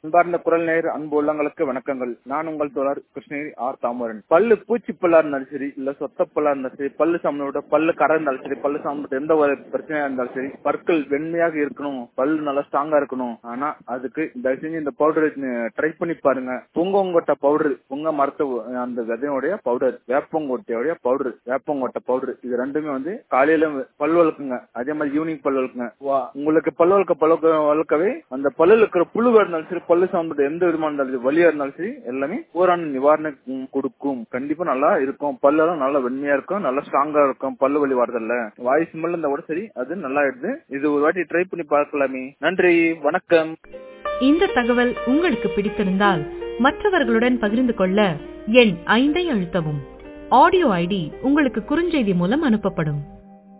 அன்பார்ந்த குரல் நேர் அன்பு உள்ளங்களுக்கு வணக்கங்கள் நான் உங்கள் தோழர் கிருஷ்ணகிரி ஆர் தாமரன் பல்லு பூச்சி பல்லா இருந்தாலும் சரி இல்ல சொத்த பல்லா இருந்தாலும் சரி பல்லு சாப்பிட பல்லு கரை இருந்தாலும் சரி பல்லு சாப்பிட்டு எந்த ஒரு பிரச்சனையா இருந்தாலும் சரி பற்கள் வெண்மையாக இருக்கணும் பல்லு நல்லா ஸ்ட்ராங்கா இருக்கணும் ஆனா அதுக்கு தயவு செஞ்சு இந்த பவுடர் ட்ரை பண்ணி பாருங்க பொங்கோங்கொட்டை பவுடர் பொங்க மரத்து அந்த விதையோடைய பவுடர் வேப்பங்கொட்டையோடைய பவுடர் வேப்பங்கொட்டை பவுடர் இது ரெண்டுமே வந்து காலையில பல் வளர்க்குங்க அதே மாதிரி ஈவினிங் பல் வளர்க்குங்க வா உங்களுக்கு பல் வளர்க்க பழக்க வளர்க்கவே அந்த பல்லுல இருக்கிற புழுவா இருந்தாலும் சரி பல்லு சார்ந்த எந்த விதமா இருந்தாலும் சரி வலியா இருந்தாலும் சரி எல்லாமே பூரான நிவாரணம் கொடுக்கும் கண்டிப்பா நல்லா இருக்கும் பல்லெல்லாம் நல்லா வெண்மையா இருக்கும் நல்லா ஸ்ட்ராங்கா இருக்கும் பல்லு வலி வரதில்ல வாய் ஸ்மெல் இருந்தா கூட சரி அது நல்லா எடுத்து இது ஒரு வாட்டி ட்ரை பண்ணி பார்க்கலாமே நன்றி வணக்கம் இந்த தகவல் உங்களுக்கு பிடித்திருந்தால் மற்றவர்களுடன் பகிர்ந்து கொள்ள எண் ஐந்தை அழுத்தவும் ஆடியோ ஐடி உங்களுக்கு குறுஞ்செய்தி மூலம் அனுப்பப்படும்